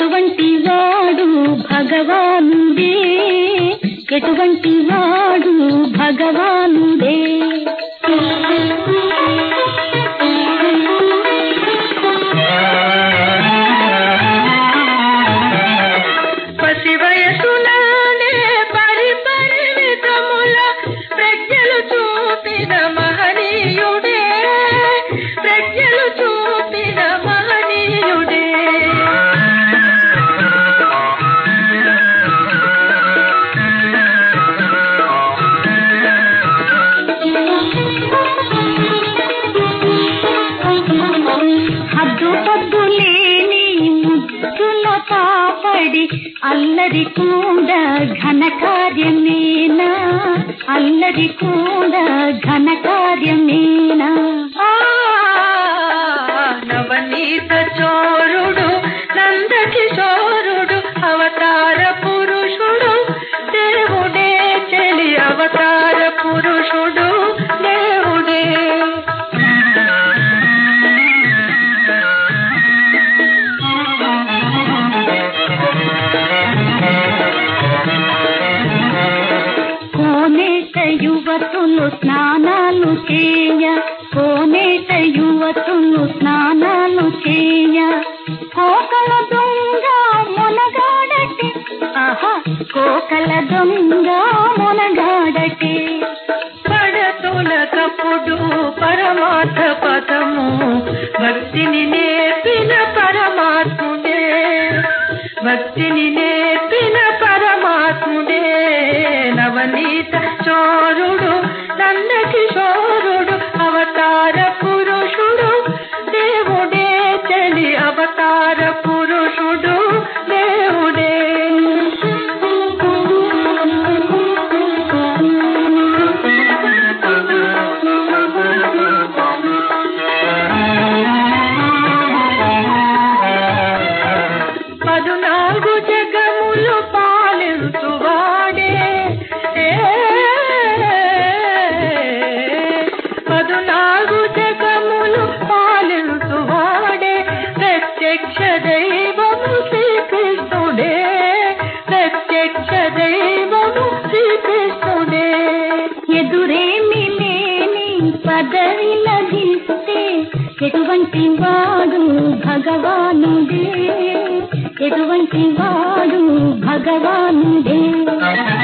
ఎటువంటి వాడు భగవానుడే ఎటువంటి వాడు భగవానుడే పసి వయసులోనే పరిపరిమితముల ప్రజ్ఞలు చూపిన మహనీయుడే ప్రజ్ఞలు చూపిన మహనీయుడే హద్దు పద్దు లేని ముద్దుల కాపడి అల్లరి కూడా ఘన కార్యమేనా అల్లరి కూడా ఘన కార్యమేనా ఆ నవనీత చోరుడు నందకిశోరుడు అవతార పురుషుడు దేవుడే చెలి అవతార పురుషుడు దేవుడే కోనేట యువతులు స్నానాలు చేయ కోనేట యువతులు స్నానాలు చేయ కోకల దొంగ మొనగాడటే ఆహా కోకల దొంగ మొనగాడటే పడతులకప్పుడు పరమార్థ పదము భక్తిని నేర్పిన పరమాత్ముడే భక్తిని నేర్పిన పరమాత్ముడే నవనీత చోరుడు నంద కిశోరుడు అవతార పురుషుడు దేవుడే చలి అవతార పురుషుడు దేవుడే పదునాలుగు జగములు పాలించువాడే ఏ, పదునాలుగు జగములు పాలించువాడే ప్రత్యక్ష దైవము శ్రీకృష్ణుడే ప్రత్యక్ష దైవము శ్రీకృష్ణుడే ఎదురేమి లేని పదవి లభిస్తే ఎటువంటి వాడు భగవానుడే ఎటువంటి వాడు భగవానుడే